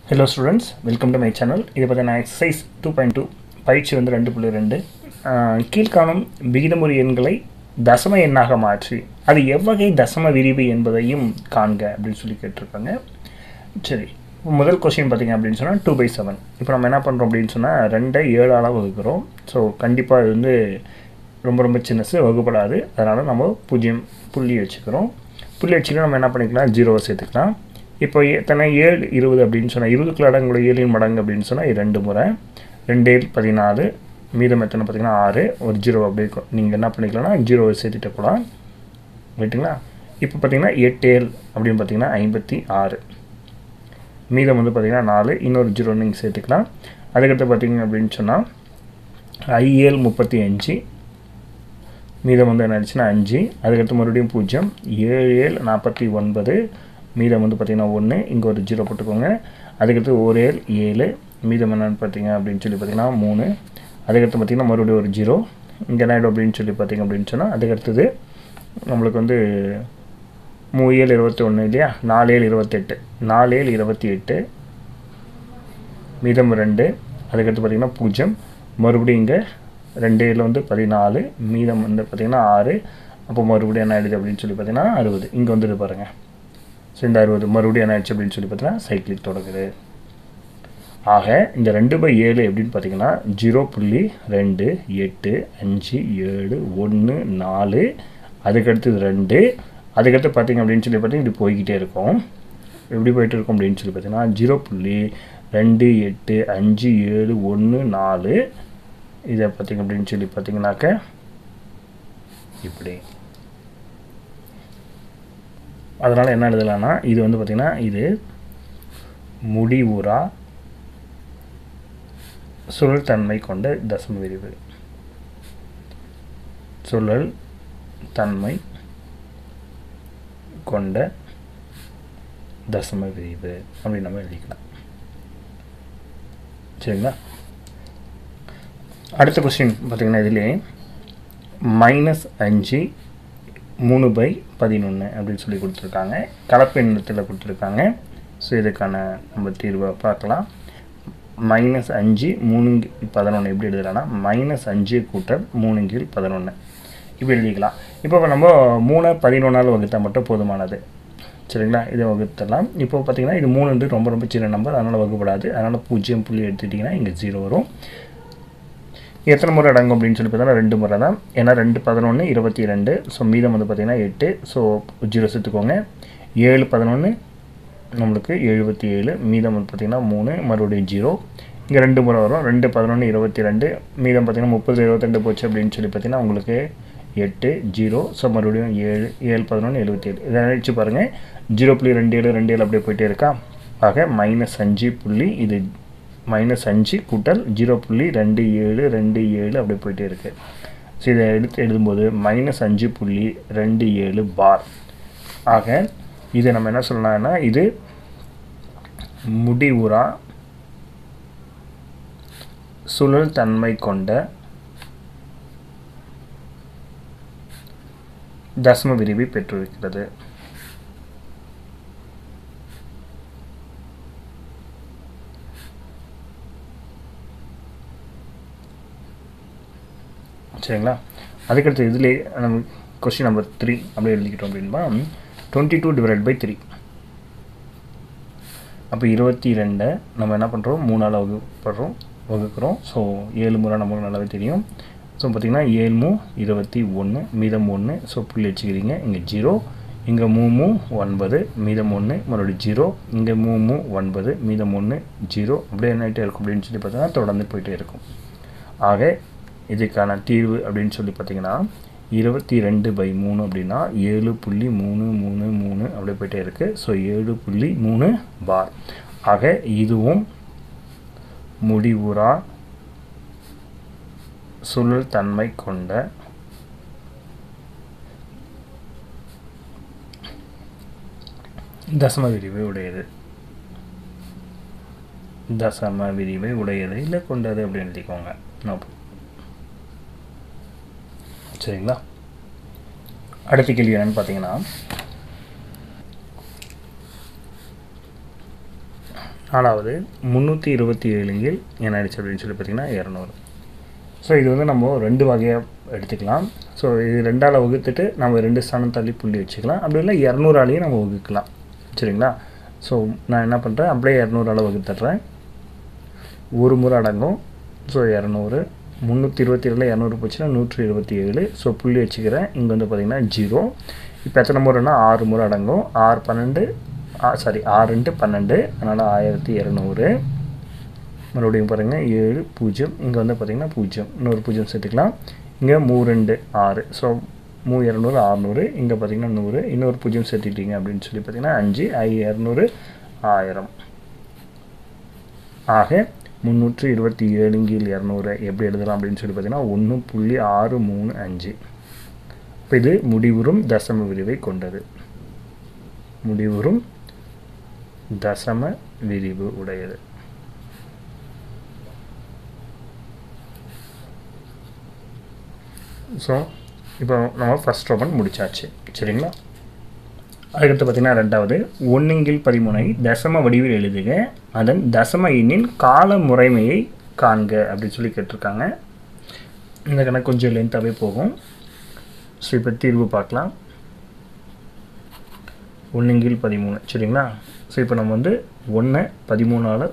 hello students welcome to my channel இது பார்த்தீங்கன்னா exercise two point two பயிற்சி வந்து ரெண்டு புள்ளி ரெண்டு கீழ்காணும் விகிதமுறை எண்களை தசம எண்ணாக மாற்றி அது எவ்வகை தசம விரிவு என்பதையும் காண்க அப்படின்னு சொல்லி கேட்டிருக்காங்க சரி முதல் கொஸ்டின் பார்த்தீங்க அப்படின்னு சொன்னால் டூ பை செவன் இப்போ நம்ம என்ன பண்ணுறோம் அப்படின்னு சொன்னால் ரெண்டை ஏழால் வகுக்கிறோம் ஸோ கண்டிப்பாக இது வந்து ரொம்ப ரொம்ப சின்னசு வகுப்படாது அதனால் நம்ம பூஜ்ஜியம் புள்ளி வச்சுக்கிறோம் புள்ளி வச்சுக்கிட்டு நம்ம என்ன பண்ணிக்கலாம் ஜீரோவை சேர்த்துக்கலாம் இப்போ எத்தனை ஏழு இருபது அப்படின்னு சொன்னால் இருபதுக்குள்ள அடங்குள்ள ஏழின் மடங்கு அப்படின்னு சொன்னால் இது ரெண்டு முறை ரெண்டு ஏழு பதினாலு மீதம் எத்தனை பார்த்தீங்கன்னா ஆறு ஒரு ஜீரோ அப்படி இருக்கும் நீங்கள் என்ன பண்ணிக்கலாம்னா ஜீரோவை சேர்த்துட்டு போகலாம் ரைட்டுங்களா இப்போ பார்த்தீங்கன்னா எட்டு ஏழு அப்படின்னு பார்த்தீங்கன்னா ஐம்பத்தி ஆறு மீதம் வந்து பார்த்தீங்கன்னா நாலு இன்னொரு ஜீரோ நீங்கள் சேர்த்துக்கலாம் அதுக்கடுத்து பார்த்தீங்க அப்படின்னு சொன்னால் ஐஏழு முப்பத்தி அஞ்சு மீதம் வந்து என்ன ஆயிடுச்சுன்னா அஞ்சு அதுக்கடுத்து மறுபடியும் பூஜ்ஜியம் ஏழு ஏழு நாற்பத்தி ஒன்பது மீதம் வந்து பார்த்திங்கன்னா ஒன்று இங்கே ஒரு ஜீரோ போட்டுக்கோங்க அதுக்கடுத்து ஒரு ஏழு ஏழு மீதம் என்னென்னு பார்த்தீங்க அப்படின்னு சொல்லி பார்த்தீங்கன்னா மூணு அதுக்கடுத்து பார்த்திங்கன்னா மறுபடியும் ஒரு ஜீரோ இங்கே என்ன ஆகிடும் அப்படின்னு சொல்லி பார்த்தீங்க அப்படின்னு சொன்னால் அதுக்கடுத்தது நம்மளுக்கு வந்து மூ ஏழு இருபத்தி ஒன்று இல்லையா நாலு ஏழு இருபத்தெட்டு நாலு ஏழு இருபத்தி எட்டு மீதம் ரெண்டு அதுக்கடுத்து பார்த்திங்கன்னா பூஜ்ஜியம் மறுபடியும் இங்கே ரெண்டு ஏழில் வந்து பதினாலு மீதம் வந்து பார்த்திங்கன்னா ஆறு அப்போ மறுபடியும் என்ன ஆயிடுது அப்படின்னு சொல்லி பார்த்தீங்கன்னா அறுபது இங்கே வந்துட்டு பாருங்கள் ஸோ இந்த அறுபது மறுபடியும் என்ன ஆயிடுச்சு அப்படின்னு சொல்லி பார்த்தீங்கன்னா சைக்கிளிக் தொடங்குது ஆக இந்த ரெண்டு பை ஏழு எப்படின்னு பார்த்தீங்கன்னா ஜீரோ புள்ளி ரெண்டு எட்டு அஞ்சு ஏழு ஒன்று நாலு அதுக்கடுத்தது ரெண்டு அதுக்கடுத்து பார்த்தீங்க அப்படின்னு சொல்லி பார்த்தீங்கன்னா இப்படி போய்கிட்டே இருக்கும் எப்படி போயிட்டு இருக்கும் அப்படின்னு சொல்லி பார்த்தீங்கன்னா ஜீரோ புள்ளி ரெண்டு எட்டு அஞ்சு ஏழு ஒன்று நாலு இதை பார்த்தீங்க அப்படின்னு சொல்லி பார்த்தீங்கன்னாக்க இப்படி அதனால் என்ன எழுதலாம்னா இது வந்து பார்த்திங்கன்னா இது முடிவுறா சுழல் தன்மை கொண்ட தசம விரிவு சுழல் தன்மை கொண்ட தசம விரிவு அப்படின்னு நம்ம எழுதிக்கலாம் சரிங்களா அடுத்த கொஸ்டின் பார்த்திங்கன்னா இதிலே மைனஸ் அஞ்சு மூணு பை பதினொன்று அப்படின்னு சொல்லி கொடுத்துருக்காங்க கலப்பு எண்ணத்தில் கொடுத்துருக்காங்க ஸோ இதுக்கான நம்ம தீர்வை பார்க்கலாம் மைனஸ் அஞ்சு மூணு பதினொன்று எப்படி எழுதலாம்னா மைனஸ் அஞ்சு கூட்டல் மூணு கீழ் பதினொன்று இப்படி எழுதிக்கலாம் இப்போ நம்ம மூணு பதினொன்றால் வகுத்தா மட்டும் போதுமானது சரிங்களா இதை வகுத்தலாம் இப்போ பார்த்தீங்கன்னா இது மூணு வந்து ரொம்ப ரொம்ப சின்ன நம்பர் அதனால் வகுப்படாது அதனால் பூஜ்ஜியம் புள்ளி எடுத்துட்டிங்கன்னா இங்கே ஜீரோ வரும் எத்தனை முறை அடங்கும் அப்படின்னு சொல்லி பார்த்தோன்னா ரெண்டு முறை தான் ஏன்னா ரெண்டு பதினொன்று இருபத்தி ரெண்டு ஸோ மீதம் வந்து பார்த்திங்கன்னா எட்டு ஸோ ஜீரோ சேர்த்துக்கோங்க ஏழு பதினொன்று நம்மளுக்கு எழுபத்தி ஏழு மீதம் வந்து பார்த்திங்கன்னா மூணு மறுபடியும் ஜீரோ இங்கே ரெண்டு முறை வரும் ரெண்டு பதினொன்று இருபத்தி ரெண்டு மீதம் பார்த்திங்கன்னா முப்பது இருபத்தெண்டு போச்சு அப்படின்னு சொல்லி பார்த்திங்கன்னா உங்களுக்கு எட்டு ஜீரோ ஸோ மறுபடியும் ஏழு ஏழு பதினொன்று எழுபத்தி ஏழு இதை நினச்சி பாருங்கள் ஜீரோ புள்ளி ரெண்டு ஏழு ரெண்டு ஏழு அப்படியே போயிட்டே இருக்கா ஆக மைனஸ் அஞ்சு புள்ளி இது மைனஸ் அஞ்சு கூட்டல் ஜீரோ புள்ளி ரெண்டு ஏழு ரெண்டு ஏழு அப்படியே போயிட்டே இருக்குது ஸோ இதை எடுத்து எழுதும்போது மைனஸ் அஞ்சு புள்ளி ரெண்டு ஏழு பார் ஆக இதை நம்ம என்ன சொல்லலாம்னா இது முடிவுறா சுழல் தன்மை கொண்ட தசம விரிவை பெற்றிருக்கிறது சரிங்களா அதுக்கடுத்து இதிலே நம்ம கொஸ்டின் நம்பர் த்ரீ அப்படியே எழுதிக்கிட்டோம் அப்படின்னா twenty two divide by three அப்போ இருபத்தி ரெண்டை நம்ம என்ன பண்ணுறோம் மூணால் வகுப்படுறோம் வகுக்கிறோம் ஸோ ஏழு முறை நமக்கு நல்லாவே தெரியும் ஸோ பார்த்திங்கன்னா ஏழு இருபத்தி ஒன்று மீதம் ஒன்று ஸோ புள்ளி வச்சுக்கிறீங்க இங்கே ஜீரோ இங்கே மூமு ஒன்பது மீதம் ஒன்று மறுபடியும் ஜீரோ இங்கே மூமு ஒன்பது மீதம் ஒன்று ஜீரோ அப்படியே என்ன ஆகிட்டே இருக்கும் அப்படின்னு சொல்லி பார்த்தீங்கன்னா தொடர்ந்து போயிட்டே இருக்கும் ஆக இதுக்கான தீர்வு அப்படின்னு சொல்லி பார்த்தீங்கன்னா இருபத்தி ரெண்டு பை மூணு அப்படின்னா ஏழு புள்ளி மூணு மூணு மூணு அப்படியே போயிட்டே இருக்குது ஸோ ஏழு புள்ளி மூணு பார் ஆக இதுவும் முடிவுறா சுழல் தன்மை கொண்ட தசம விரிவை உடையது தசம விரிவை உடையது இல்லை கொண்டது அப்படின்னு எழுதிக்கோங்க நோப்பு சரிங்களா அடுத்த கேள்வி என்னன்னு பார்த்தீங்கன்னா நாலாவது முந்நூற்றி இருபத்தி ஏழுங்கில் என்ன ஆயிடுச்சு அப்படின்னு சொல்லி பார்த்தீங்கன்னா இரநூறு ஸோ இது வந்து நம்ம ரெண்டு வகையாக எடுத்துக்கலாம் ஸோ இது ரெண்டால் வகுத்துட்டு நம்ம ரெண்டு ஸ்தானம் தள்ளி புள்ளி வச்சுக்கலாம் அப்படி இல்லை இரநூறாலையும் நம்ம வகுக்கலாம் சரிங்களா ஸோ நான் என்ன பண்ணுறேன் அப்படியே இரநூறால் வகுத்துட்றேன் ஒரு முறை அடங்கும் ஸோ இரநூறு முந்நூற்றி இருபத்தி ஏழில் இரநூறு போச்சுன்னா நூற்றி இருபத்தி ஏழு ஸோ புள்ளி வச்சுக்கிறேன் இங்கே வந்து பார்த்திங்கன்னா ஜீரோ இப்போ எத்தனை முறைனா ஆறு முறை அடங்கும் ஆறு பன்னெண்டு சாரி ஆறு ரெண்டு பன்னெண்டு அதனால் ஆயிரத்தி இரநூறு மறுபடியும் பாருங்கள் ஏழு பூஜ்ஜியம் இங்கே வந்து பார்த்திங்கன்னா பூஜ்ஜியம் இன்னொரு பூஜ்ஜியம் சேர்த்துக்கலாம் இங்கே மூ ரெண்டு ஆறு ஸோ மூ இரநூறு ஆறுநூறு இங்கே பார்த்திங்கன்னா நூறு இன்னொரு பூஜ்ஜியம் சேர்த்துக்கிட்டீங்க அப்படின்னு சொல்லி பார்த்திங்கன்னா அஞ்சு ஐ இரநூறு ஆயிரம் ஆக முந்நூற்றி இருபத்தி ஏழுங்கில் இரநூறு எப்படி எழுதலாம் அப்படின்னு சொல்லி பார்த்தீங்கன்னா ஒன்று புள்ளி ஆறு மூணு அஞ்சு இப்போ இது முடிவுறும் தசம விரிவை கொண்டது முடிவுறும் தசம விரிவு உடையது ஸோ இப்போ நம்ம ஃபஸ்ட் ரோமன் முடிச்சாச்சு சரிங்களா அதுக்கடுத்து பார்த்தீங்கன்னா ரெண்டாவது ஒன்றுங்கில் பதிமூனை தசம வடிவில் எழுதுக அதன் தசம எண்ணின் கால முறைமையை காண்க அப்படின்னு சொல்லி கேட்டிருக்காங்க இந்த கணக்கு கொஞ்சம் லென்த்தாகவே போகும் ஸோ இப்போ தீர்வு பார்க்கலாம் ஒன்றுங்கில் பதிமூணு சரிங்களா ஸோ இப்போ நம்ம வந்து ஒன்றை பதிமூணால்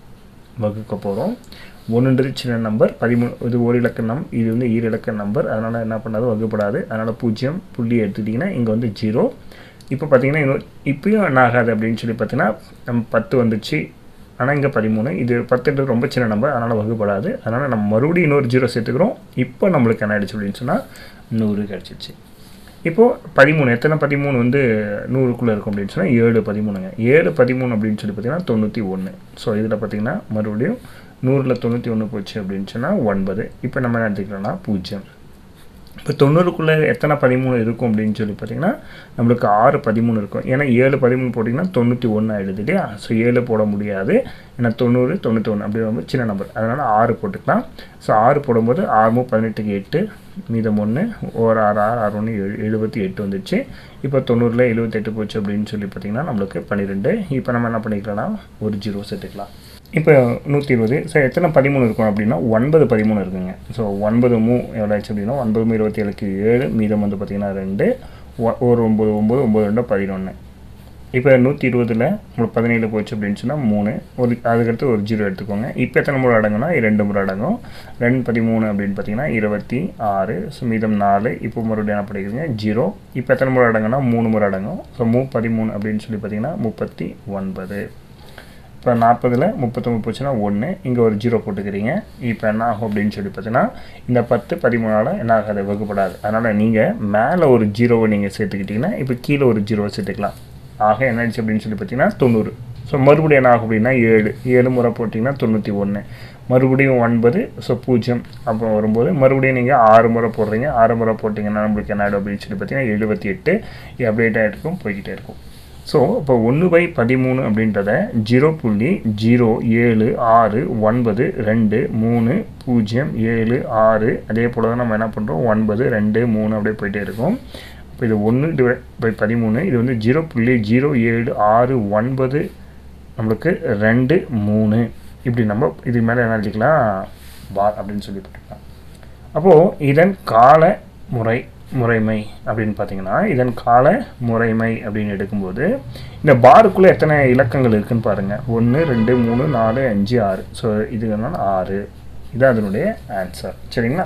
வகுக்க போகிறோம் ஒன்றுன்றது சின்ன நம்பர் பதிமூணு இது ஒரு இலக்க நம் இது வந்து ஈர இலக்க நம்பர் அதனால் என்ன பண்ணாது வகுப்படாது அதனால் பூஜ்ஜியம் புள்ளி எடுத்துட்டிங்கன்னா இங்கே வந்து ஜீரோ இப்போ பார்த்தீங்கன்னா இன்னும் இப்பயும் என்ன ஆகாது அப்படின்னு சொல்லி பார்த்தீங்கன்னா நம்ம பத்து வந்துச்சு ஆனால் இங்கே பதிமூணு இது பத்துன்றது ரொம்ப சின்ன நம்பர் அதனால் வகுப்படாது அதனால் நம்ம மறுபடியும் இன்னொரு ஜீரோ சேர்த்துக்கிறோம் இப்போ நம்மளுக்கு என்ன ஆயிடுச்சு அப்படின்னு சொன்னால் நூறு கிடச்சிச்சு இப்போது பதிமூணு எத்தனை பதிமூணு வந்து நூறுக்குள்ளே இருக்கும் அப்படின்னு சொன்னால் ஏழு பதிமூணுங்க ஏழு பதிமூணு அப்படின்னு சொல்லி பார்த்தீங்கன்னா தொண்ணூற்றி ஒன்று ஸோ இதில் பார்த்தீங்கன்னா மறுபடியும் நூறில் தொண்ணூற்றி ஒன்று போச்சு அப்படின்னு சொன்னால் ஒன்பது இப்போ நம்ம என்ன எடுத்துக்கிறோம்னா பூஜ்ஜியம் இப்போ தொண்ணூறுக்குள்ளே எத்தனை பதிமூணு இருக்கும் அப்படின்னு சொல்லி பார்த்தீங்கன்னா நம்மளுக்கு ஆறு பதிமூணு இருக்கும் ஏன்னா ஏழு பதிமூணு போட்டிங்கன்னா தொண்ணூற்றி ஒன்று ஆகிடுது இல்லையா ஸோ ஏழு போட முடியாது ஏன்னா தொண்ணூறு தொண்ணூற்றி ஒன்று அப்படி ரொம்ப சின்ன நம்பர் அதனால் ஆறு போட்டுக்கலாம் ஸோ ஆறு போடும்போது ஆறு பதினெட்டுக்கு எட்டு மீதம் ஒன்று ஒரு ஆறு ஆறு ஆறு ஒன்று எழு எழுபத்தி எட்டு வந்துச்சு இப்போ தொண்ணூறில் எழுபத்தெட்டு போச்சு அப்படின்னு சொல்லி பார்த்தீங்கன்னா நம்மளுக்கு பன்னிரெண்டு இப்போ நம்ம என்ன பண்ணிக்கலாம்னா ஒரு ஜீரோ சேர்த்துக்கலாம் இப்போ நூற்றி இருபது ஸோ எத்தனை பதிமூணு இருக்கும் அப்படின்னா ஒன்பது பதிமூணு இருக்குங்க ஸோ ஒன்பது மூ எவ்வளோ ஆச்சு அப்படின்னா ஒன்பது மூ இருபத்தி ஏழுக்கு ஏழு மீதம் வந்து பார்த்திங்கன்னா ரெண்டு ஒரு ஒம்பது ஒம்பது ஒம்பது ரெண்டு பதினொன்று இப்போ நூற்றி இருபதில் உங்களுக்கு பதினேழு போச்சு அப்படின்னு சொன்னால் மூணு ஒரு அதுக்கடுத்து ஒரு ஜீரோ எடுத்துக்கோங்க இப்போ எத்தனை முறை அடங்குனா ரெண்டு முறை அடங்கும் ரெண்டு பதிமூணு அப்படின்னு பார்த்தீங்கன்னா இருபத்தி ஆறு ஸோ மீதம் நாலு இப்போ மறுபடியும் என்ன படிக்கிறீங்க ஜீரோ இப்போ எத்தனை முறை அடங்குனா மூணு முறை அடங்கும் ஸோ மூ பதிமூணு அப்படின்னு சொல்லி பார்த்தீங்கன்னா முப்பத்தி ஒன்பது இப்போ நாற்பதில் முப்பத்தொம்பது போச்சுன்னா ஒன்று இங்கே ஒரு ஜீரோ போட்டுக்கிறீங்க இப்போ என்ன ஆகும் அப்படின்னு சொல்லி பார்த்தீங்கன்னா இந்த பத்து பதிமூணால் என்ன ஆகாது வகுப்படாது அதனால் நீங்கள் மேலே ஒரு ஜீரோவை நீங்கள் சேர்த்துக்கிட்டிங்கன்னா இப்போ கீழே ஒரு ஜீரோவை சேர்த்துக்கலாம் ஆக என்ன ஆச்சு அப்படின்னு சொல்லி பார்த்தீங்கன்னா தொண்ணூறு ஸோ மறுபடியும் என்ன ஆகும் அப்படின்னா ஏழு ஏழு முறை போட்டிங்கன்னா தொண்ணூற்றி ஒன்று மறுபடியும் ஒன்பது ஸோ பூஜ்ஜியம் அப்புறம் வரும்போது மறுபடியும் நீங்கள் ஆறு முறை போடுறீங்க ஆறு முறை போட்டிங்கன்னா நம்மளுக்கு என்ன ஆகிடும் அப்படின்னு சொல்லி பார்த்தீங்கன்னா எழுபத்தி எட்டு அப்டேட் ஆகிருக்கும் போய்கிட்டே இருக்கும் ஸோ இப்போ ஒன்று பை பதிமூணு அப்படின்றத ஜீரோ புள்ளி ஜீரோ ஏழு ஆறு ஒன்பது ரெண்டு மூணு பூஜ்ஜியம் ஏழு ஆறு அதே போல் தான் நம்ம என்ன பண்ணுறோம் ஒன்பது ரெண்டு மூணு அப்படியே போயிட்டே இருக்கும் இப்போ இது ஒன்று டிவைட் பை பதிமூணு இது வந்து ஜீரோ புள்ளி ஜீரோ ஏழு ஆறு ஒன்பது நம்மளுக்கு ரெண்டு மூணு இப்படி நம்ம இதுக்கு மேலே என்ன எழுதிக்கலாம் பார் அப்படின்னு சொல்லி போட்டுக்கலாம் அப்போது இதன் கால முறை முறைமை அப்படின்னு பார்த்தீங்கன்னா இதன் கால முறைமை அப்படின்னு எடுக்கும்போது இந்த பாருக்குள்ளே எத்தனை இலக்கங்கள் இருக்குன்னு பாருங்கள் ஒன்று ரெண்டு மூணு நாலு அஞ்சு ஆறு ஸோ இது என்னன்னா ஆறு இது அதனுடைய ஆன்சர் சரிங்களா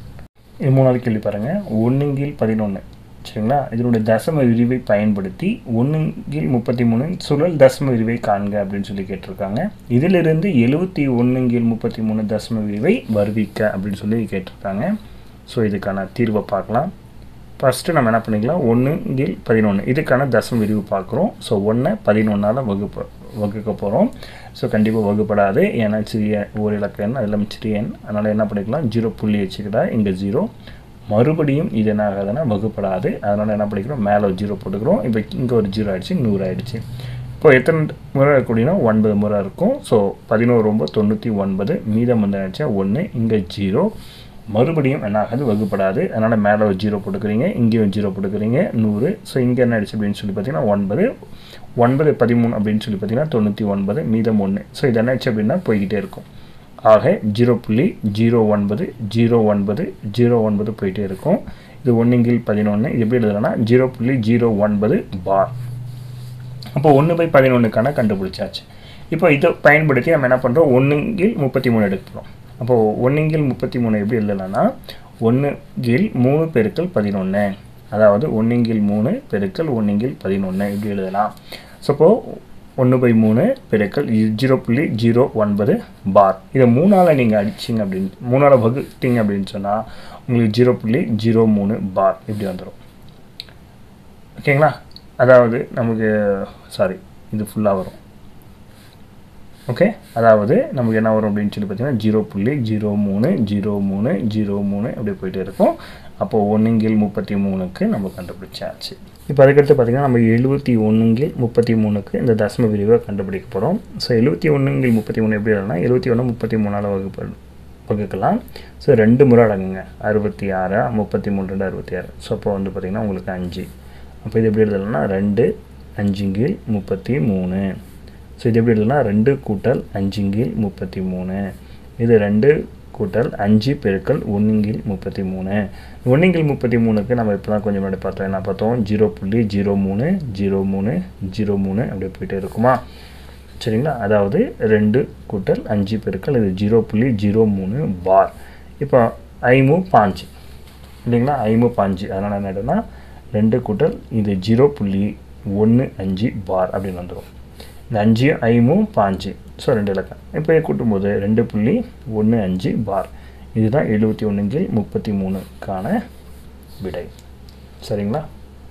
இது மூணாவது கேள்வி பாருங்கள் ஒன்றுங்கில் பதினொன்று சரிங்களா இதனுடைய தசம விரிவை பயன்படுத்தி ஒன்றுங்கில் முப்பத்தி மூணு சுழல் தசம விரிவை காண்க அப்படின்னு சொல்லி கேட்டிருக்காங்க இதிலிருந்து எழுபத்தி ஒன்றுங்கில் முப்பத்தி மூணு தசம விரிவை வருவிக்க அப்படின்னு சொல்லி கேட்டிருக்காங்க ஸோ இதுக்கான தீர்வை பார்க்கலாம் ஃபஸ்ட்டு நம்ம என்ன பண்ணிக்கலாம் ஒன்றுங்கில் பதினொன்று இதுக்கான தசம விரிவு பார்க்குறோம் ஸோ ஒன்றை பதினொன்றால் வகுப்பு வகுக்க போகிறோம் ஸோ கண்டிப்பாக வகுப்படாது ஏன்னா சிறிய ஒரு இலக்க எண் அதில் சிறிய எண் அதனால் என்ன பண்ணிக்கலாம் ஜீரோ புள்ளி வச்சுக்கிட்டா இங்கே ஜீரோ மறுபடியும் இது என்ன ஆகாதுன்னா வகுப்படாது அதனால் என்ன பண்ணிக்கிறோம் மேலே ஒரு ஜீரோ போட்டுக்கிறோம் இப்போ இங்கே ஒரு ஜீரோ ஆகிடுச்சு நூறு ஆகிடுச்சு இப்போ எத்தனை முறை இருக்கக்கூடியனா ஒன்பது முறை இருக்கும் ஸோ பதினோரு ரொம்ப தொண்ணூற்றி ஒன்பது மீதம் வந்து ஆயிடுச்சா ஒன்று இங்கே ஜீரோ மறுபடியும் என்ன ஆகாது வகுப்படாது அதனால் மேலே ஒரு ஜீரோ போட்டுக்கிறீங்க இங்கேயும் ஜீரோ போட்டுக்கிறீங்க நூறு ஸோ இங்கே என்ன ஆயிடுச்சு அப்படின்னு சொல்லி பார்த்தீங்கன்னா ஒன்பது ஒன்பது பதிமூணு அப்படின்னு சொல்லி பார்த்தீங்கன்னா தொண்ணூற்றி ஒன்பது மீதம் ஒன்று ஸோ இது என்ன ஆச்சு அப்படின்னா போய்கிட்டே இருக்கும் ஆக ஜீரோ புள்ளி ஜீரோ ஒன்பது ஜீரோ ஒன்பது ஜீரோ ஒன்பது போயிட்டே இருக்கும் இது ஒன்றுங்கில் பதினொன்று இது எப்படி எழுதுறேன்னா ஜீரோ புள்ளி ஜீரோ ஒன்பது பார் அப்போ ஒன்று பை பதினொன்றுக்கான கண்டுபிடிச்சாச்சு இப்போ இதை பயன்படுத்தி நம்ம என்ன பண்ணுறோம் ஒன்றுங்கில் முப்பத்தி மூணு எடுக்கிறோம் அப்போது ஒன்றுங்கில் முப்பத்தி மூணு எப்படி எழுதலாம்னா ஒன்றுங்கில் மூணு பெருக்கல் பதினொன்று அதாவது ஒன்றுங்கில் மூணு பெருக்கல் ஒன்றுங்கில் பதினொன்று இப்படி எழுதலாம் ஸோ அப்போது ஒன்று பை மூணு பெருக்கல் ஜீரோ புள்ளி ஜீரோ ஒன்பது பார் இதை மூணால் நீங்கள் அடிச்சிங்க அப்படின்னு மூணால் வகுத்தீங்க அப்படின்னு சொன்னால் உங்களுக்கு ஜீரோ புள்ளி ஜீரோ மூணு பார் இப்படி வந்துடும் ஓகேங்களா அதாவது நமக்கு சாரி இது ஃபுல்லாக வரும் ஓகே அதாவது நமக்கு என்ன வரும் அப்படின்னு சொல்லி பார்த்தீங்கன்னா ஜீரோ புள்ளி ஜீரோ மூணு ஜீரோ மூணு ஜீரோ மூணு அப்படி போயிட்டே இருக்கும் அப்போது ஒன்றுங்கில் முப்பத்தி மூணுக்கு நம்ம கண்டுபிடிச்சாச்சு இப்போ அதுக்கடுத்து பார்த்திங்கன்னா நம்ம எழுபத்தி ஒன்றுங்கில் முப்பத்தி மூணுக்கு இந்த தசம விரிவை கண்டுபிடிக்க போகிறோம் ஸோ எழுபத்தி ஒன்றுங்கில் முப்பத்தி மூணு எப்படி இல்லைனா எழுபத்தி ஒன்று முப்பத்தி மூணால் வகுப்பு வகுக்கலாம் ஸோ ரெண்டு முறை அடங்குங்க அறுபத்தி ஆறு முப்பத்தி மூணு ரெண்டு அறுபத்தி ஆறு ஸோ அப்போ வந்து பார்த்திங்கன்னா உங்களுக்கு அஞ்சு அப்போ இது எப்படி எழுதலாம்னா ரெண்டு அஞ்சுங்கில் முப்பத்தி மூணு ஸோ இது எப்படி எழுதலாம் ரெண்டு கூட்டல் அஞ்சுங்கில் முப்பத்தி மூணு இது ரெண்டு கூட்டல் அஞ்சு பெருக்கல் ஒன்றுங்கில் முப்பத்தி மூணு ஒன்றுங்கில் முப்பத்தி மூணுக்கு நம்ம இப்போ தான் கொஞ்சம் முன்னாடி பார்த்தோம் என்ன பார்த்தோம் ஜீரோ புள்ளி ஜீரோ மூணு ஜீரோ மூணு ஜீரோ மூணு அப்படியே போயிட்டே இருக்குமா சரிங்களா அதாவது ரெண்டு கூட்டல் அஞ்சு பெருக்கல் இது ஜீரோ புள்ளி ஜீரோ மூணு பார் இப்போ ஐமு பாஞ்சு இல்லைங்களா ஐமு பாஞ்சு அதனால் என்ன ஆகிடும்னா ரெண்டு கூட்டல் இது ஜீரோ புள்ளி ஒன்று அஞ்சு பார் அப்படின்னு வந்துடும் இந்த அஞ்சு ஐமும் பாஞ்சு ஸோ ரெண்டு இலக்கம் இப்போ கூட்டும்போது ரெண்டு புள்ளி ஒன்று அஞ்சு பார் இதுதான் எழுபத்தி ஒன்றுங்கில் முப்பத்தி மூணுக்கான விடை சரிங்களா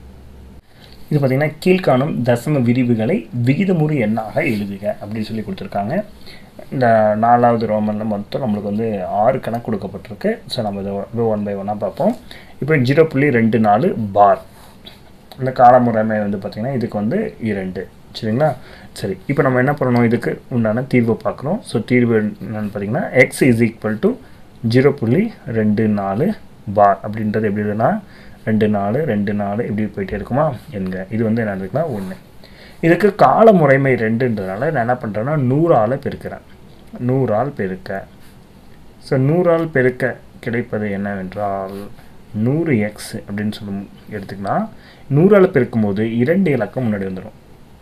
இது பார்த்திங்கன்னா கீழ்காணும் தசம விரிவுகளை விகிதமுறு எண்ணாக எழுதுக அப்படின்னு சொல்லி கொடுத்துருக்காங்க இந்த நாலாவது ரோமனில் மொத்தம் நம்மளுக்கு வந்து ஆறு கணக்கு கொடுக்கப்பட்டிருக்கு ஸோ நம்ம இதை ஒன் பை ஒன்னாக பார்ப்போம் இப்போ ஜீரோ புள்ளி ரெண்டு நாலு பார் இந்த காலமுறைமை வந்து பார்த்திங்கன்னா இதுக்கு வந்து இரண்டு சரிங்களா சரி இப்போ நம்ம என்ன பண்ணணும் இதுக்கு உண்டான தீர்வு பார்க்குறோம் ஸோ தீர்வு என்னென்னு பார்த்தீங்கன்னா x is equal to zero புள்ளி ரெண்டு நாலு பார் அப்படின்றது எப்படி இருக்குன்னா ரெண்டு நாலு ரெண்டு நாலு இப்படி போயிட்டே இருக்குமா என்க இது வந்து என்ன இருக்குன்னா ஒன்று இதுக்கு கால முறைமை ரெண்டுன்றதுனால நான் என்ன பண்ணுறேன்னா நூறால் பெருக்கிறேன் நூறால் பெருக்க ஸோ நூறால் பெருக்க கிடைப்பது என்னவென்றால் நூறு எக்ஸ் அப்படின்னு சொல்லும் எடுத்துக்கலாம் நூறால் பெருக்கும்போது இரண்டு இலக்கம் முன்னாடி வந்துடும்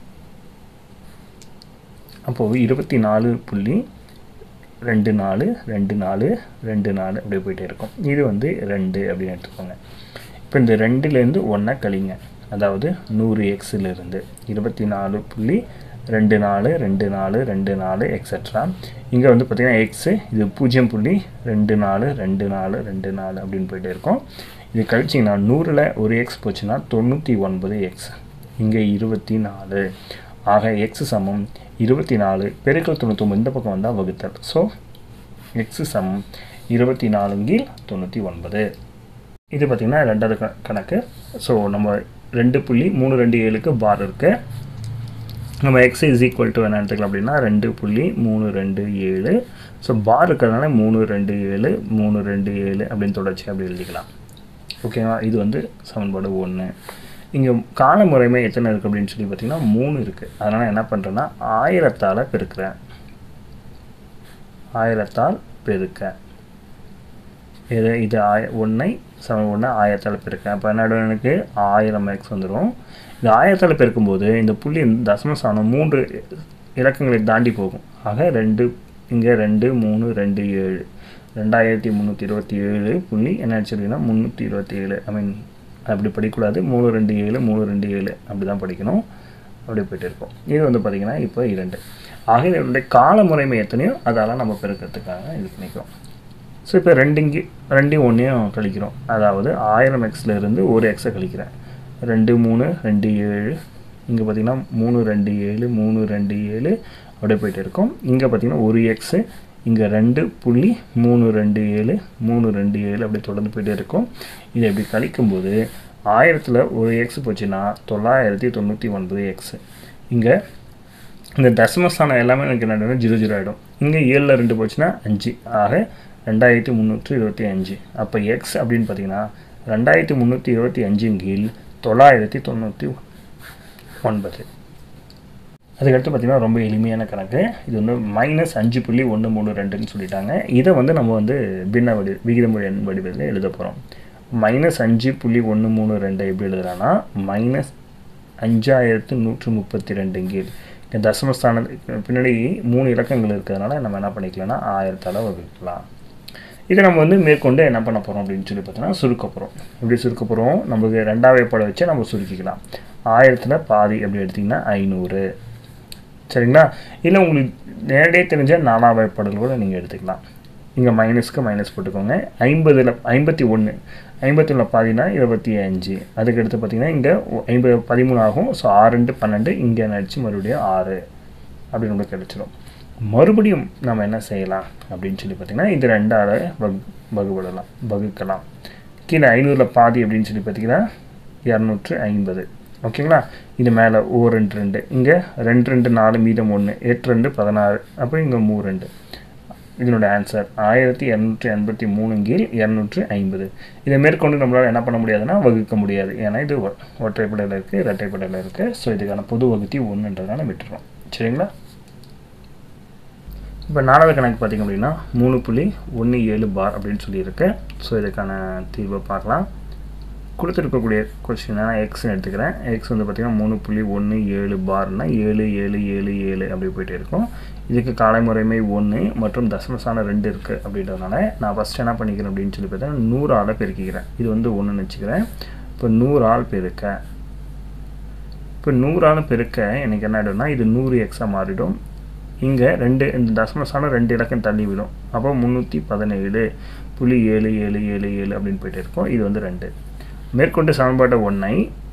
அப்போது இருபத்தி நாலு புள்ளி ரெண்டு நாலு ரெண்டு நாலு ரெண்டு நாலு அப்படியே போயிட்டே இருக்கும் இது வந்து ரெண்டு அப்படின்னு எடுத்துக்கோங்க இப்போ இந்த ரெண்டுலேருந்து ஒன்றை கழிங்க அதாவது நூறு எக்ஸிலிருந்து இருபத்தி நாலு புள்ளி ரெண்டு நாலு ரெண்டு நாலு ரெண்டு நாலு எக்ஸட்ரா இங்கே வந்து பார்த்திங்கன்னா எக்ஸு இது பூஜ்ஜியம் புள்ளி ரெண்டு நாலு ரெண்டு நாலு ரெண்டு நாலு அப்படின்னு போயிட்டே இருக்கும் இது கழிச்சிங்கன்னா நூறில் ஒரு எக்ஸ் போச்சுன்னா தொண்ணூற்றி ஒன்பது எக்ஸ் இங்கே இருபத்தி நாலு ஆக எக்ஸ் சமம் இருபத்தி நாலு பெருக்கல் தொண்ணூத்தொம்பது இந்த பக்கம் வந்தால் வகுத்தல் ஸோ எக்ஸ் சமம் இருபத்தி நாலுங்கில் தொண்ணூற்றி ஒன்பது இது பார்த்திங்கன்னா ரெண்டாவது க கணக்கு ஸோ நம்ம ரெண்டு புள்ளி மூணு ரெண்டு ஏழுக்கு பார் இருக்குது நம்ம எக்ஸ் இஸ் ஈக்குவல் டு என்ன எடுத்துக்கலாம் அப்படின்னா ரெண்டு புள்ளி மூணு ரெண்டு ஏழு ஸோ பார் இருக்கிறதுனால மூணு ரெண்டு ஏழு மூணு ரெண்டு ஏழு அப்படின்னு தொடர்ச்சி அப்படி எழுதிக்கலாம் ஓகேவா இது வந்து சமன்பாடு ஒன்று இங்கே கால முறைமை எத்தனை இருக்குது அப்படின்னு சொல்லி பார்த்தீங்கன்னா மூணு இருக்குது அதனால் என்ன பண்ணுறேன்னா ஆயிரத்தால் பெருக்கிறேன் ஆயிரத்தால் பெருக்க இது இது ஆய ஒன்றை சம ஒன்று ஆயிரத்தால் பெருக்கேன் அப்போ என்ன எனக்கு ஆயிரம் எக்ஸ் வந்துடும் இந்த ஆயிரத்தால் பெருக்கும்போது இந்த புள்ளி தசம ஸ்தானம் மூன்று இலக்கங்களை தாண்டி போகும் ஆக ரெண்டு இங்கே ரெண்டு மூணு ரெண்டு ஏழு ரெண்டாயிரத்தி முந்நூற்றி இருபத்தி ஏழு புள்ளி என்ன ஆச்சுன்னா முந்நூற்றி இருபத்தி ஏழு ஐ மீன் அப்படி படிக்கக்கூடாது மூணு ரெண்டு ஏழு மூணு ரெண்டு ஏழு அப்படி தான் படிக்கணும் அப்படி போயிட்டு இருக்கோம் இது வந்து பார்த்திங்கன்னா இப்போ இரண்டு ஆக இதனுடைய கால முறைமை எத்தனையோ அதால் நம்ம பெருக்கிறதுக்காக இது பண்ணிக்கிறோம் ஸோ இப்போ ரெண்டுங்கி ரெண்டையும் ஒன்றையும் கழிக்கிறோம் அதாவது ஆயிரம் எக்ஸில் இருந்து ஒரு எக்ஸை கழிக்கிறேன் ரெண்டு மூணு ரெண்டு ஏழு இங்கே பார்த்திங்கன்னா மூணு ரெண்டு ஏழு மூணு ரெண்டு ஏழு அப்படியே போயிட்டு இருக்கோம் இங்கே பார்த்திங்கன்னா ஒரு எக்ஸு இங்கே ரெண்டு புள்ளி மூணு ரெண்டு ஏழு மூணு ரெண்டு ஏழு அப்படி தொடர்ந்து போயிட்டே இருக்கும் இதை இப்படி கழிக்கும்போது ஆயிரத்தில் ஒரு எக்ஸ் போச்சுன்னா தொள்ளாயிரத்தி தொண்ணூற்றி ஒன்பது எக்ஸு இங்கே இந்த தசமஸ்தானம் எல்லாமே எனக்கு என்ன ஜீரோ ஜீரோ ஆகிடும் இங்கே ஏழில் ரெண்டு போச்சுன்னா அஞ்சு ஆக ரெண்டாயிரத்தி முந்நூற்றி இருபத்தி அஞ்சு அப்போ எக்ஸ் அப்படின்னு பார்த்தீங்கன்னா ரெண்டாயிரத்தி முந்நூற்றி இருபத்தி அஞ்சின் கீழ் தொள்ளாயிரத்தி தொண்ணூற்றி ஒன்பது அதுக்கடுத்து பார்த்திங்கன்னா ரொம்ப எளிமையான கணக்கு இது வந்து மைனஸ் அஞ்சு புள்ளி ஒன்று மூணு ரெண்டுன்னு சொல்லிட்டாங்க இதை வந்து நம்ம வந்து பின்ன வடி விகிதமொழி எண் வடிவத்தில் எழுத போகிறோம் மைனஸ் அஞ்சு புள்ளி ஒன்று மூணு ரெண்டு எப்படி எழுதுறான்னா மைனஸ் அஞ்சாயிரத்து நூற்று முப்பத்தி ரெண்டு கீழ் இந்த தசமஸ்தானத்துக்கு பின்னாடி மூணு இலக்கங்கள் இருக்கிறதுனால நம்ம என்ன பண்ணிக்கலாம்னா ஆயிரத்தால் வகுக்கலாம் இதை நம்ம வந்து மேற்கொண்டு என்ன பண்ண போகிறோம் அப்படின்னு சொல்லி பார்த்தோன்னா சுருக்க போகிறோம் எப்படி சுருக்க போகிறோம் நம்மளுக்கு ரெண்டாவது படம் வச்சு நம்ம சுருக்கிக்கலாம் ஆயிரத்தில் பாதி அப்படி எடுத்திங்கன்னா ஐநூறு சரிங்களா இல்லை உங்களுக்கு நேரடியாக தெரிஞ்ச நாலாவது பாடல் கூட நீங்கள் எடுத்துக்கலாம் இங்கே மைனஸ்க்கு மைனஸ் போட்டுக்கோங்க ஐம்பதில் ஐம்பத்தி ஒன்று ஐம்பத்தில் பாதினா இருபத்தி அஞ்சு அதுக்கடுத்து பார்த்தீங்கன்னா இங்கே ஐம்பது பதிமூணு ஆகும் ஸோ ஆறு ரெண்டு பன்னெண்டு இங்கே நடிச்சு மறுபடியும் ஆறு அப்படின்னு நம்மளுக்கு கிடச்சிடும் மறுபடியும் நம்ம என்ன செய்யலாம் அப்படின்னு சொல்லி பார்த்தீங்கன்னா இது ரெண்டால் வகு வகுபடலாம் வகுக்கலாம் கீழே ஐநூறில் பாதி அப்படின்னு சொல்லி பார்த்தீங்கன்னா இரநூற்று ஐம்பது ஓகேங்களா இது மேலே ஓ ரெண்டு ரெண்டு இங்கே ரெண்டு ரெண்டு நாலு மீதம் ஒன்று எட்டு ரெண்டு பதினாறு அப்புறம் இங்கே மூ ரெண்டு இதனோட ஆன்சர் ஆயிரத்தி இரநூற்றி எண்பத்தி மூணு கீழ் இரநூற்றி ஐம்பது இதை மேற்கொண்டு நம்மளால் என்ன பண்ண முடியாதுன்னா வகுக்க முடியாது ஏன்னா இது ஒ- ஒற்றைப்படையில் இருக்குது இரட்டைப்படையில் இருக்குது ஸோ இதுக்கான பொது வகுத்தி ஒன்றுன்றதுனால விட்டுறோம் சரிங்களா இப்போ நாலாவது கணக்கு பார்த்திங்க அப்படின்னா மூணு புள்ளி ஒன்று ஏழு பார் அப்படின்னு சொல்லியிருக்கு ஸோ இதுக்கான தீர்வை பார்க்கலாம் கொடுத்துருக்கக்கூடிய கொஸ்டின் நான் எக்ஸ்னு எடுத்துக்கிறேன் எக்ஸ் வந்து பார்த்திங்கன்னா மூணு புள்ளி ஒன்று ஏழு பார்னா ஏழு ஏழு ஏழு ஏழு அப்படி போயிட்டு இருக்கும் இதுக்கு காலை முறைமை ஒன்று மற்றும் தசமஸ்தானம் ரெண்டு இருக்குது அப்படின்றதுனால நான் ஃபஸ்ட் என்ன பண்ணிக்கிறேன் அப்படின்னு சொல்லி பார்த்தா நூறு ஆளை பெருக்கிக்கிறேன் இது வந்து ஒன்றுன்னு வச்சுக்கிறேன் இப்போ நூறு ஆள் பெருக்க இப்போ நூறு ஆள் பெருக்க எனக்கு என்ன ஆகிடும்னா இது நூறு எக்ஸாக மாறிடும் இங்கே ரெண்டு இந்த தசமஸ்தானம் ரெண்டு இலக்கம் தள்ளி விடும் அப்போ முந்நூற்றி பதினேழு புள்ளி ஏழு ஏழு ஏழு ஏழு அப்படின்னு போயிட்டு இருக்கும் இது வந்து ரெண்டு மேற்கொண்டு சமன்பாட்டை ஒன்றை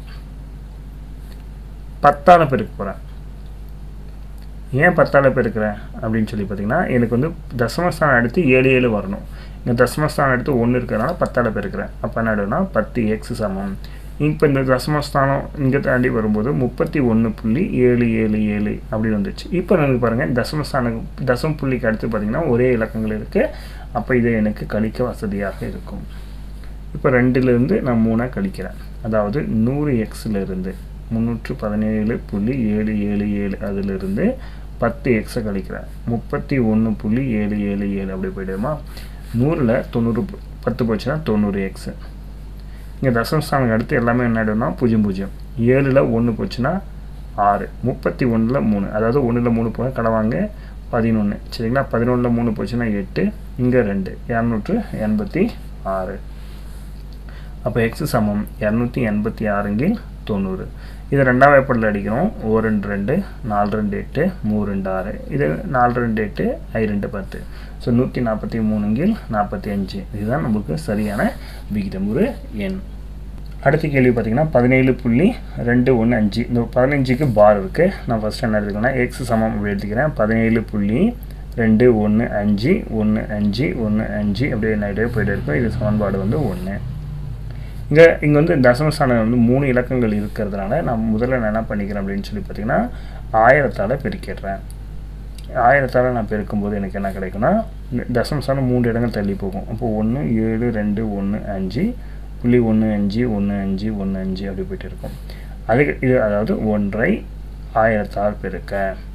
பத்தால் பெருக்க போகிறேன் ஏன் பத்தால் பெருக்கிறேன் அப்படின்னு சொல்லி பார்த்தீங்கன்னா எனக்கு வந்து தசமஸ்தானம் அடுத்து ஏழு ஏழு வரணும் இங்கே தசமஸ்தானம் அடுத்து ஒன்று இருக்கிறதுனால பத்தால் பெருக்கிறேன் அப்போ என்ன ஆகிடும்னா பத்து எக்ஸ் சமம் இப்போ இந்த தசமஸ்தானம் இங்கே தாண்டி வரும்போது முப்பத்தி ஒன்று புள்ளி ஏழு ஏழு ஏழு அப்படின்னு வந்துச்சு இப்போ எனக்கு பாருங்கள் தசமஸ்தானம் தசம புள்ளிக்கு அடுத்து பார்த்தீங்கன்னா ஒரே இலக்கங்கள் இருக்குது அப்போ இது எனக்கு கழிக்க வசதியாக இருக்கும் இப்போ ரெண்டுலேருந்து நான் மூணாக கழிக்கிறேன் அதாவது நூறு எக்ஸிலிருந்து முந்நூற்று பதினேழு புள்ளி ஏழு ஏழு ஏழு அதிலிருந்து பத்து எக்ஸை கழிக்கிறேன் முப்பத்தி ஒன்று புள்ளி ஏழு ஏழு ஏழு அப்படி போயிடுமா நூறில் தொண்ணூறு பு- பத்து போச்சுன்னா தொண்ணூறு எக்ஸு இங்கே தசமஸ்தானம் அடுத்து எல்லாமே என்ன ஆகிடும்னா பூஜ்ஜியம் பூஜ்ஜியம் ஏழில் ஒன்று போச்சுன்னா ஆறு முப்பத்தி ஒன்றில் மூணு அதாவது ஒன்றில் மூணு போக கடவாங்க பதினொன்று சரிங்களா பதினொன்றில் மூணு போச்சுன்னா எட்டு இங்கே ரெண்டு இரநூற்று எண்பத்தி ஆறு அப்போ எக்ஸ் சமம் இரநூத்தி எண்பத்தி ஆறுங்கில் தொண்ணூறு இது ரெண்டாம் வேப்படில் அடிக்கிறோம் ஓ ரெண்டு ரெண்டு நாலு ரெண்டு எட்டு மூ ரெண்டு ஆறு இது நாலு ரெண்டு எட்டு ஐ ரெண்டு பத்து ஸோ நூற்றி நாற்பத்தி மூணுங்கில் நாற்பத்தி அஞ்சு இதுதான் நமக்கு சரியான விகிதமுறு எண் அடுத்த கேள்வி பார்த்தீங்கன்னா பதினேழு புள்ளி ரெண்டு ஒன்று அஞ்சு இந்த பதினஞ்சுக்கு பார் இருக்குது நான் ஃபஸ்ட் என்ன எடுத்துக்கிறேன்னா எக்ஸ் சமம் அப்படி எடுத்துக்கிறேன் பதினேழு புள்ளி ரெண்டு ஒன்று அஞ்சு ஒன்று அஞ்சு ஒன்று அஞ்சு அப்படியே நைட்டே போயிட்டு இருக்கும் இது சமன்பாடு வந்து ஒன்று இங்கே இங்கே வந்து தசமஸ்தானம் வந்து மூணு இலக்கங்கள் இருக்கிறதுனால நான் முதல்ல நான் என்ன பண்ணிக்கிறேன் அப்படின்னு சொல்லி பார்த்தீங்கன்னா ஆயிரத்தால் பெருக்கிடுறேன் ஆயிரத்தால் நான் பெருக்கும்போது எனக்கு என்ன கிடைக்கும்னா இந்த தசமஸ்தானம் மூன்று இடங்கள் தள்ளி போகும் அப்போ ஒன்று ஏழு ரெண்டு ஒன்று அஞ்சு புள்ளி ஒன்று அஞ்சு ஒன்று அஞ்சு ஒன்று அஞ்சு அப்படி போயிட்டு இருக்கும் அதுக்கு இது அதாவது ஒன்றை ஆயிரத்தால் பெருக்க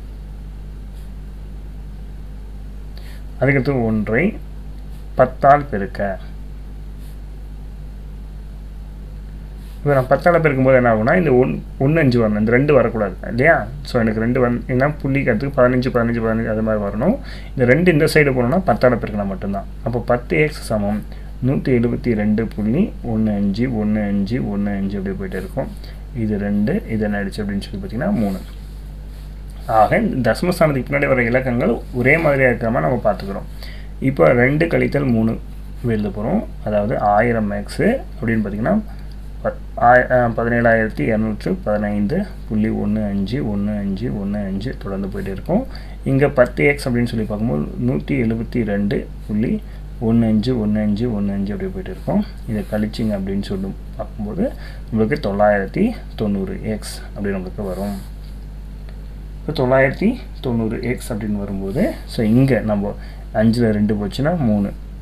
அதுக்கடுத்து ஒன்றை பத்தால் பெருக்க இப்போ நான் பத்தால் பெருக்கும்போது என்ன ஆகும்னா இந்த ஒன் ஒன்று அஞ்சு வரணும் இந்த ரெண்டு வரக்கூடாது இல்லையா ஸோ எனக்கு ரெண்டு வந்து என்ன புள்ளிக்கு அடுத்து பதினஞ்சு பதினஞ்சு பதினஞ்சு அது மாதிரி வரணும் இந்த ரெண்டு இந்த சைடு போனோம்னா பத்தால் பெருக்கலாம் மட்டும்தான் அப்போ பத்து எக்ஸ் சமம் நூற்றி எழுபத்தி ரெண்டு புள்ளி ஒன்று அஞ்சு ஒன்று அஞ்சு ஒன்று அஞ்சு அப்படி போயிட்டு இருக்கும் இது ரெண்டு இது என்ன ஆயிடுச்சு அப்படின்னு சொல்லி பார்த்தீங்கன்னா மூணு ஆக இந்த தசமஸ்தானத்துக்கு பின்னாடி வர இலக்கங்கள் ஒரே மாதிரியாக இருக்காமல் நம்ம பார்த்துக்கிறோம் இப்போ ரெண்டு கழித்தல் மூணு எழுத போகிறோம் அதாவது ஆயிரம் எக்ஸு அப்படின்னு பார்த்தீங்கன்னா பத் ஆய அஹ் பதினேழாயிரத்தி இரநூற்று பதினைந்து புள்ளி ஒன்று அஞ்சு ஒன்று அஞ்சு ஒன்று அஞ்சு தொடர்ந்து போயிட்டு இருக்கும் இங்கே பத்து எக்ஸ் அப்படின்னு சொல்லி பார்க்கும்போது நூற்றி எழுபத்தி ரெண்டு புள்ளி ஒன்று அஞ்சு ஒன்று அஞ்சு ஒன்று அஞ்சு அப்படி போயிட்டு இருக்கும் இதை கழிச்சிங்க அப்படின்னு சொல்லி பார்க்கும்போது நம்மளுக்கு தொள்ளாயிரத்தி தொண்ணூறு எக்ஸ் அப்படி நம்மளுக்கு வரும் இப்போ தொள்ளாயிரத்தி தொண்ணூறு எக்ஸ் அப்படின்னு வரும்போது ஸோ இங்கே நம்ம அஞ்சில் ரெண்டு போச்சுன்னா மூணு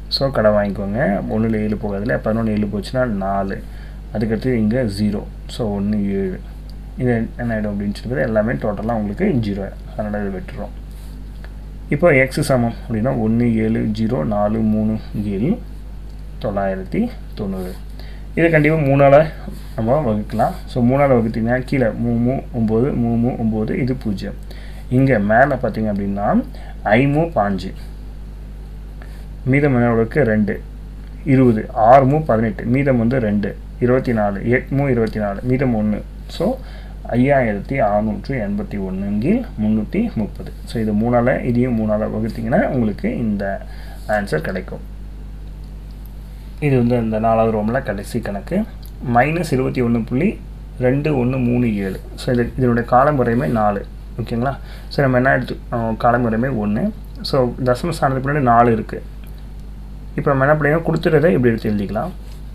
ஸோ கடை வாங்கிக்கோங்க ஒன்றில் ஏழு போகாதுல பதினொன்று ஏழு போச்சுன்னா நாலு அதுக்கடுத்து இங்கே ஜீரோ ஸோ ஒன்று ஏழு இது என்ன ஆகிடும் அப்படின்னு சொல்லி எல்லாமே டோட்டலாக உங்களுக்கு ஜீரோ அதனால் இது விட்டுறோம் இப்போ எக்ஸ் சமம் அப்படின்னா ஒன்று ஏழு ஜீரோ நாலு மூணு ஏழு தொள்ளாயிரத்தி தொண்ணூறு இதை கண்டிப்பாக மூணால் நம்ம வகுக்கலாம் ஸோ மூணால் வகுத்திங்கன்னா கீழே மூ மூ ஒம்பது மூ மூ ஒம்பது இது பூஜ்ஜியம் இங்கே மேலே பார்த்தீங்க அப்படின்னா ஐமூ பாஞ்சு மீதம் என்னவளுக்கு ரெண்டு இருபது ஆறு மூ பதினெட்டு மீதம் வந்து ரெண்டு இருபத்தி நாலு எட்மூ இருபத்தி நாலு மீதம் ஒன்று ஸோ ஐயாயிரத்தி அறநூற்று எண்பத்தி ஒன்றுங்கில் முந்நூற்றி முப்பது ஸோ இது மூணால் இதையும் மூணால் வகுத்திங்கன்னா உங்களுக்கு இந்த ஆன்சர் கிடைக்கும் இது வந்து இந்த நாலாவது ரோமில் கடைசி கணக்கு மைனஸ் இருபத்தி ஒன்று புள்ளி ரெண்டு ஒன்று மூணு ஏழு ஸோ இது இதனுடைய காலமுறையுமே நாலு ஓகேங்களா ஸோ நம்ம என்ன எடுத்து காலமுறையுமே ஒன்று ஸோ தசம ஸ்தானத்துக்கு முன்னாடி நாலு இருக்குது இப்போ நம்ம என்ன பண்ணிங்கன்னா கொடுத்துறதை இப்படி எடுத்து எழுதிக்கலாம்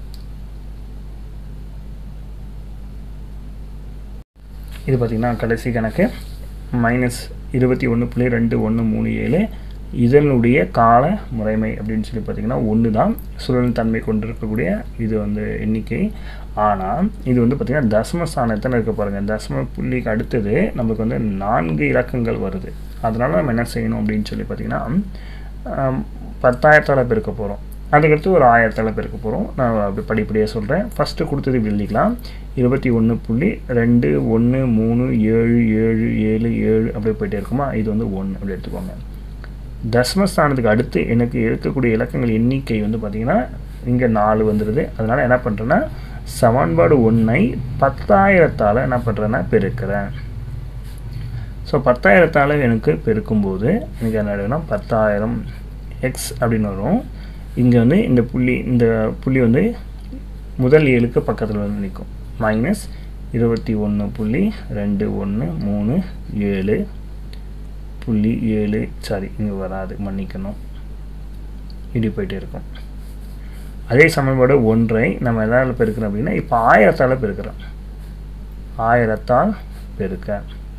இது பார்த்திங்கன்னா கடைசி கணக்கு மைனஸ் இருபத்தி ஒன்று புள்ளி ரெண்டு ஒன்று மூணு ஏழு இதனுடைய கால முறைமை அப்படின்னு சொல்லி பார்த்திங்கன்னா ஒன்று தான் சுழல் தன்மை கொண்டிருக்கக்கூடிய இது வந்து எண்ணிக்கை ஆனால் இது வந்து பார்த்திங்கன்னா தசம ஸ்தானத்தில் இருக்க பாருங்கள் தசம புள்ளிக்கு அடுத்தது நமக்கு வந்து நான்கு இலக்கங்கள் வருது அதனால் நம்ம என்ன செய்யணும் அப்படின்னு சொல்லி பார்த்திங்கன்னா பத்தாயிரத்தால் பெருக்க போகிறோம் அதுக்கடுத்து ஒரு ஆயிரத்தால் பெருக்க போகிறோம் நான் அப்படி படிப்படியாக சொல்கிறேன் ஃபஸ்ட்டு கொடுத்தது எழுதிக்கலாம் இருபத்தி ஒன்று புள்ளி ரெண்டு ஒன்று மூணு ஏழு ஏழு ஏழு ஏழு அப்படி போயிட்டே இருக்குமா இது வந்து ஒன்று அப்படி எடுத்துக்கோங்க தசமஸ்தானத்துக்கு அடுத்து எனக்கு இருக்கக்கூடிய இலக்கங்கள் எண்ணிக்கை வந்து பார்த்திங்கன்னா இங்கே நாலு வந்துடுது அதனால் என்ன பண்ணுறேன்னா சமன்பாடு ஒன்றை பத்தாயிரத்தால் என்ன பண்ணுறேன்னா பெருக்கிறேன் ஸோ பத்தாயிரத்தால் எனக்கு பெருக்கும்போது எனக்கு என்ன ஆகிடும்னா பத்தாயிரம் எக்ஸ் அப்படின்னு வரும் இங்கே வந்து இந்த புள்ளி இந்த புள்ளி வந்து முதல் ஏழுக்கு பக்கத்தில் வந்து நிற்கும் மைனஸ் இருபத்தி ஒன்று புள்ளி ரெண்டு ஒன்று மூணு ஏழு புள்ளி ஏழு சாரி இங்கே வராது மன்னிக்கணும் இப்படி போயிட்டே இருக்கும் அதே சமன்பாடு ஒன்றை நம்ம எதால் பெருக்கிறோம் அப்படின்னா இப்போ ஆயிரத்தால் பெருக்கிறோம் ஆயிரத்தால் பெருக்க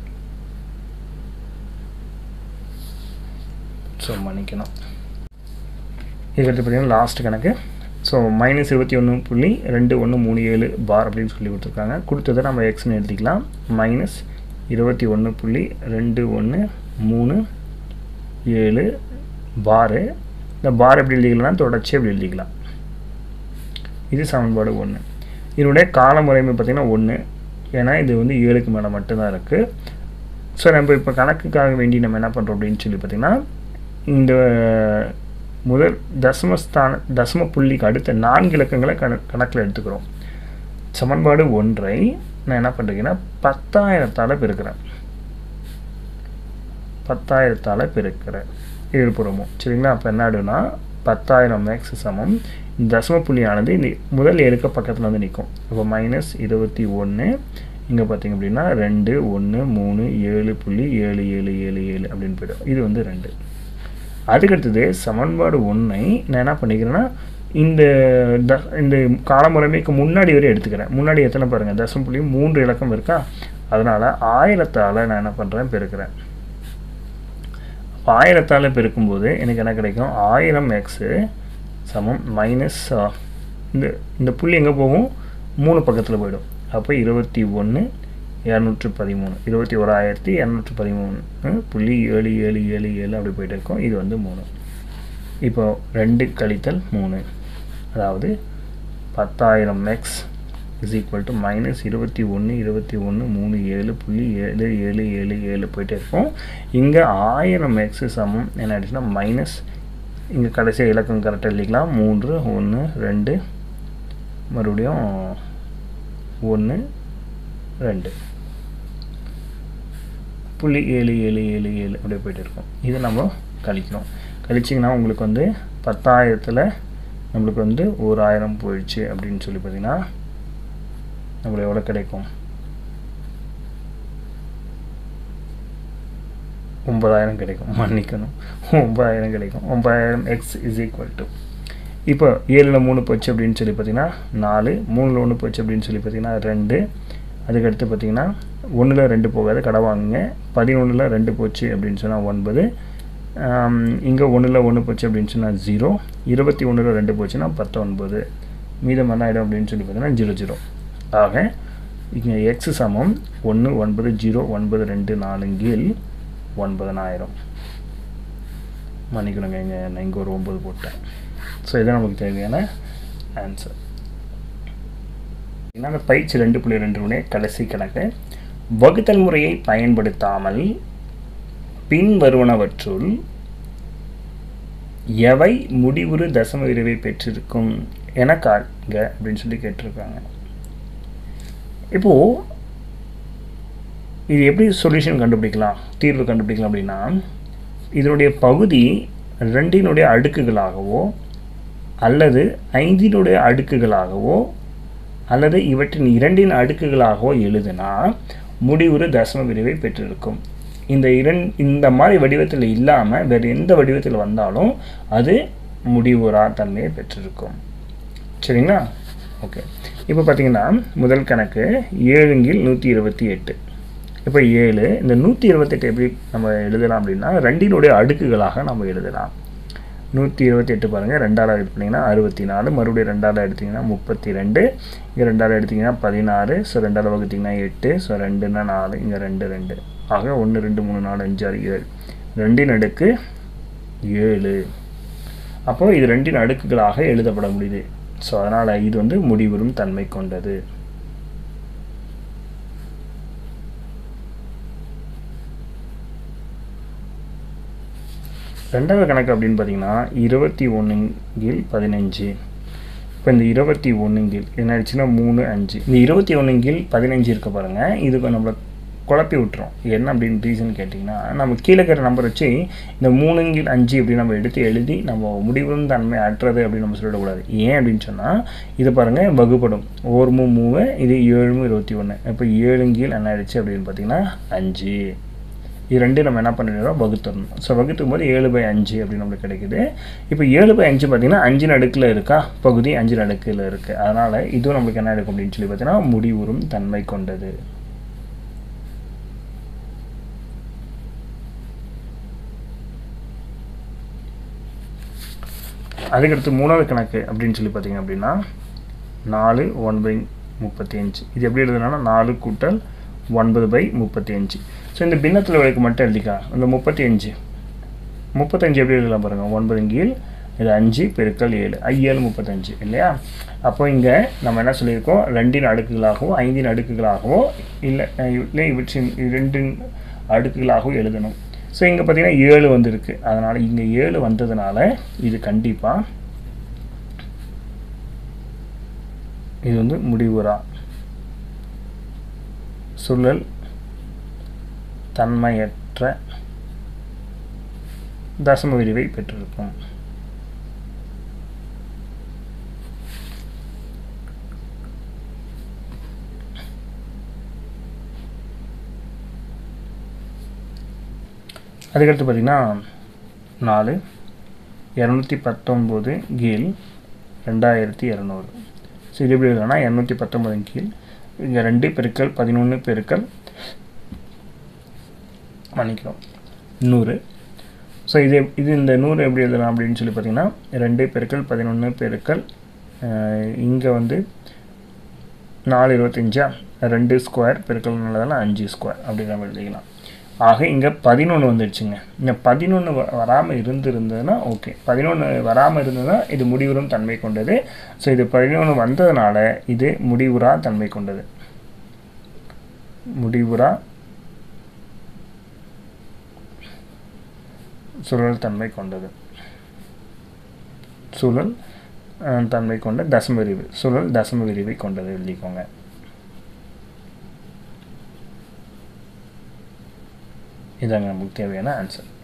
ஸோ மன்னிக்கணும் இதுக்கடுத்து பார்த்தீங்கன்னா லாஸ்ட் கணக்கு ஸோ மைனஸ் இருபத்தி ஒன்று புள்ளி ரெண்டு ஒன்று மூணு ஏழு பார் அப்படின்னு சொல்லி கொடுத்துருக்காங்க கொடுத்ததை நம்ம எக்ஸ்னு எழுதிக்கலாம் மைனஸ் இருபத்தி ஒன்று புள்ளி ரெண்டு ஒன்று மூணு ஏழு பாரு இந்த பார் எப்படி எழுதிக்கலாம்னா தொடர்ச்சி எப்படி எழுதிக்கலாம் இது சமன்பாடு ஒன்று இதனுடைய கால முறைமை பார்த்திங்கன்னா ஒன்று ஏன்னா இது வந்து ஏழுக்கு மேலே மட்டும்தான் இருக்குது ஸோ நம்ம இப்போ கணக்குக்காக வேண்டி நம்ம என்ன பண்ணுறோம் அப்படின்னு சொல்லி பார்த்திங்கன்னா இந்த முதல் தசமஸ்தான தசம புள்ளிக்கு அடுத்த நான்கு இலக்கங்களை கண கணக்கில் எடுத்துக்கிறோம் சமன்பாடு ஒன்றை நான் என்ன பண்ணுறீங்கன்னா பத்தாயிரத்தால் பெருக்கிறேன் பத்தாயிரத்தால் பெருக்கிறேன் இருபுறமும் சரிங்களா அப்போ என்ன ஆடுனா பத்தாயிரம் மேக்ஸ் சமம் இந்த தசம புள்ளியானது இந்த முதல் ஏழுக்க பக்கத்தில் வந்து நிற்கும் இப்போ மைனஸ் இருபத்தி ஒன்று இங்கே பார்த்தீங்க அப்படின்னா ரெண்டு ஒன்று மூணு ஏழு புள்ளி ஏழு ஏழு ஏழு ஏழு அப்படின்னு போய்டும் இது வந்து ரெண்டு அதுக்கடுத்தது சமன்பாடு ஒன்றை நான் என்ன பண்ணிக்கிறேன்னா இந்த த இந்த காலமுறைமைக்கு முன்னாடி வரை எடுத்துக்கிறேன் முன்னாடி எத்தனை பாருங்கள் தசம் புள்ளி மூன்று இலக்கம் இருக்கா அதனால் ஆயிரத்தால் நான் என்ன பண்ணுறேன் பெருக்கிறேன் ஆயிரத்தால் பெருக்கும்போது எனக்கு என்ன கிடைக்கும் ஆயிரம் எக்ஸு சமம் மைனஸ் இந்த இந்த புள்ளி எங்கே போகும் மூணு பக்கத்தில் போயிடும் அப்போ இருபத்தி ஒன்று இரநூற்றி பதிமூணு இருபத்தி ஓராயிரத்தி இரநூற்றி பதிமூணு புள்ளி ஏழு ஏழு ஏழு ஏழு அப்படி போயிட்டு இருக்கோம் இது வந்து மூணு இப்போ ரெண்டு கழித்தல் மூணு அதாவது பத்தாயிரம் x is equal to minus இருபத்தி ஒன்று இருபத்தி ஒன்று மூணு ஏழு புள்ளி ஏழு ஏழு ஏழு ஏழு போயிட்டே இருக்கும் இங்கே ஆயிரம் எக்ஸ் சமம் என்ன ஆயிடுச்சுன்னா மைனஸ் இங்கே கடைசியாக இலக்கம் கரெக்டாக எழுதிக்கலாம் மூன்று ஒன்று ரெண்டு மறுபடியும் ஒன்று ரெண்டு புள்ளி ஏழு ஏழு ஏழு ஏழு அப்படியே போயிட்டு இருக்கும் இது நம்ம கழிக்கிறோம் கழிச்சிங்கன்னா உங்களுக்கு வந்து பத்தாயிரத்தில் நம்மளுக்கு வந்து ஒரு ஆயிரம் போயிடுச்சு அப்படின்னு சொல்லி பார்த்தீங்கன்னா நம்மளுக்கு எவ்வளோ கிடைக்கும் ஒன்பதாயிரம் கிடைக்கும் மன்னிக்கணும் ஒன்பதாயிரம் கிடைக்கும் ஒன்பதாயிரம் எக்ஸ் இஸ் ஈக்குவல் டு இப்போ ஏழில் மூணு போச்சு அப்படின்னு சொல்லி பார்த்தீங்கன்னா நாலு மூணில் ஒன்று போச்சு அப்படின்னு சொல்லி பார்த்தீங்கன்னா ரெண்டு அதுக்கடுத்து பார்த்தீங்கன்னா ஒன்றில் ரெண்டு போகாது கடை வாங்குங்க பதினொன்றில் ரெண்டு போச்சு அப்படின்னு சொன்னால் ஒன்பது இங்கே ஒன்றில் ஒன்று போச்சு அப்படின்னு சொன்னால் ஜீரோ இருபத்தி ஒன்றில் ரெண்டு போச்சுன்னா பத்தொன்பது மீதம் என்ன ஆகிடும் அப்படின்னு சொல்லி பார்த்தீங்கன்னா ஜீரோ ஜீரோ ஆக இங்கே எக்ஸ் சமம் ஒன்று ஒன்பது ஜீரோ ஒன்பது ரெண்டு நாலு கீழ் ஒன்பதனாயிரம் மன்னிக்கணுங்க இங்கே நான் இங்கே ஒரு ஒம்பது போட்டேன் ஸோ இதுதான் நமக்கு தேவையான ஆன்சர் அந்த பயிற்சி ரெண்டு புள்ளி ரெண்டு கடைசி கணக்கு வகுத்தல் முறையை பயன்படுத்தாமல் பின்வருவனவற்றுள் எவை முடிவுறு தசம விரைவை பெற்றிருக்கும் என காண்க அப்படின்னு சொல்லி கேட்டிருக்காங்க இப்போது இது எப்படி சொல்யூஷன் கண்டுபிடிக்கலாம் தீர்வு கண்டுபிடிக்கலாம் அப்படின்னா இதனுடைய பகுதி ரெண்டினுடைய அடுக்குகளாகவோ அல்லது ஐந்தினுடைய அடுக்குகளாகவோ அல்லது இவற்றின் இரண்டின் அடுக்குகளாகவோ எழுதுனா முடிவுறு தசம விரிவை பெற்றிருக்கும் இந்த இரண் இந்த மாதிரி வடிவத்தில் இல்லாமல் வேறு எந்த வடிவத்தில் வந்தாலும் அது முடிவுறா தன்மையை பெற்றிருக்கும் சரிங்களா ஓகே இப்போ பார்த்தீங்கன்னா முதல் கணக்கு ஏழுங்கில் நூற்றி இருபத்தி எட்டு இப்போ ஏழு இந்த நூற்றி இருபத்தெட்டு எப்படி நம்ம எழுதலாம் அப்படின்னா ரெண்டினுடைய அடுக்குகளாக நம்ம எழுதலாம் நூற்றி இருபத்தி எட்டு பாருங்கள் ரெண்டாவது இது பண்ணிங்கன்னா அறுபத்தி நாலு மறுபடியும் ரெண்டாவது எடுத்திங்கன்னா முப்பத்தி ரெண்டு இங்கே ரெண்டாவது எடுத்திங்கன்னா பதினாறு ஸோ ரெண்டாவது வகுத்திங்கன்னா எட்டு ஸோ ரெண்டுன்னா நாலு இங்கே ரெண்டு ரெண்டு ஆக ஒன்று ரெண்டு மூணு நாலு அஞ்சு ஆறு ஏழு ரெண்டின் அடுக்கு ஏழு அப்போது இது ரெண்டின் அடுக்குகளாக எழுதப்பட முடியுது ஸோ அதனால் இது வந்து முடிவுறும் தன்மை கொண்டது ரெண்டாவது கணக்கு அப்படின்னு பார்த்தீங்கன்னா இருபத்தி ஒன்றுங்கில் பதினஞ்சு இப்போ இந்த இருபத்தி ஒன்றுங்கில் என்ன ஆயிடுச்சுன்னா மூணு அஞ்சு இந்த இருபத்தி ஒன்றுங்கில் பதினஞ்சு இருக்க பாருங்கள் இதுக்கு நம்மளை குழப்பி விட்டுரும் என்ன அப்படின்னு ரீசன் கேட்டிங்கன்னா நம்ம கீழே இருக்கிற நம்பர் வச்சு இந்த மூணுங்கில் அஞ்சு அப்படின்னு நம்ம எடுத்து எழுதி நம்ம முடிவும் தன்மை அற்றது அப்படின்னு நம்ம சொல்லிடக்கூடாது ஏன் அப்படின்னு சொன்னால் இது பாருங்கள் வகுப்படும் ஓர்மு மூவு இது ஏழுமு இருபத்தி ஒன்று இப்போ ஏழுங்கில் என்ன ஆயிடுச்சு அப்படின்னு பார்த்தீங்கன்னா அஞ்சு இது ரெண்டு நம்ம என்ன பண்ணிடுறோம் வகுத்துடணும் ஸோ வகுத்தும் போது ஏழு பை அஞ்சு அப்படின்னு நம்மளுக்கு கிடைக்குது இப்போ ஏழு பை அஞ்சு பார்த்தீங்கன்னா அஞ்சு நடுக்கில் இருக்கா பகுதி அஞ்சு நடுக்கில் இருக்குது அதனால் இதுவும் நம்மளுக்கு என்ன இருக்கும் அப்படின்னு சொல்லி பார்த்தீங்கன்னா முடிவுறும் தன்மை கொண்டது அதுக்கடுத்து மூணாவது கணக்கு அப்படின்னு சொல்லி பார்த்தீங்க அப்படின்னா நாலு ஒன் பை முப்பத்தி அஞ்சு இது எப்படி எழுதுனா நாலு கூட்டல் ஒன்பது பை முப்பத்தி அஞ்சு ஸோ இந்த பின்னத்தில் விளக்கு மட்டும் எழுதிக்கலாம் இந்த முப்பத்தி அஞ்சு முப்பத்தஞ்சு எப்படி எழுதலாம் பாருங்கள் ஒன்பது கீழ் இது அஞ்சு பெருக்கல் ஏழு ஏழு முப்பத்தஞ்சு இல்லையா அப்போ இங்கே நம்ம என்ன சொல்லியிருக்கோம் ரெண்டின் அடுக்குகளாகவோ ஐந்தின் அடுக்குகளாகவோ இல்லை இல்லை இவற்றின் ரெண்டின் அடுக்குகளாகவோ எழுதணும் ஸோ இங்கே பார்த்தீங்கன்னா ஏழு வந்திருக்கு அதனால் இங்கே ஏழு வந்ததுனால இது கண்டிப்பாக இது வந்து முடிவுறா சுழல் தன்மையற்ற தசம விரிவை பெற்றிருக்கும் அதுக்கடுத்து பார்த்திங்கன்னா நாலு இரநூத்தி பத்தொம்போது கீழ் ரெண்டாயிரத்தி இரநூறு ஸோ இது எப்படி இருக்குன்னா இரநூத்தி பத்தொம்போது கீழ் இங்கே ரெண்டு பெருக்கல் பதினொன்று பெருக்கல் மன்னிக்கிறோம் நூறு ஸோ இது இது இந்த நூறு எப்படி எழுதலாம் அப்படின்னு சொல்லி பார்த்தீங்கன்னா ரெண்டு பெருக்கல் பதினொன்று பெருக்கல் இங்கே வந்து நாலு இருபத்தஞ்சா ரெண்டு ஸ்கொயர் பெருக்கல்னால அஞ்சு ஸ்கொயர் அப்படி நம்ம எழுதிக்கலாம் ஆக இங்கே பதினொன்று வந்துடுச்சுங்க இந்த பதினொன்று வராமல் இருந்திருந்ததுன்னா ஓகே பதினொன்று வராமல் இருந்ததுன்னா இது முடிவுறும் தன்மை கொண்டது ஸோ இது பதினொன்று வந்ததுனால இது முடிவுறா தன்மை கொண்டது முடிவுறா சுழல் தன்மை கொண்டது சுழல் தன்மை கொண்ட தசம விரிவு சுழல் தசம விரிவை கொண்டது எழுதிக்கோங்க இதாங்க நமக்கு தேவையான ஆன்சர்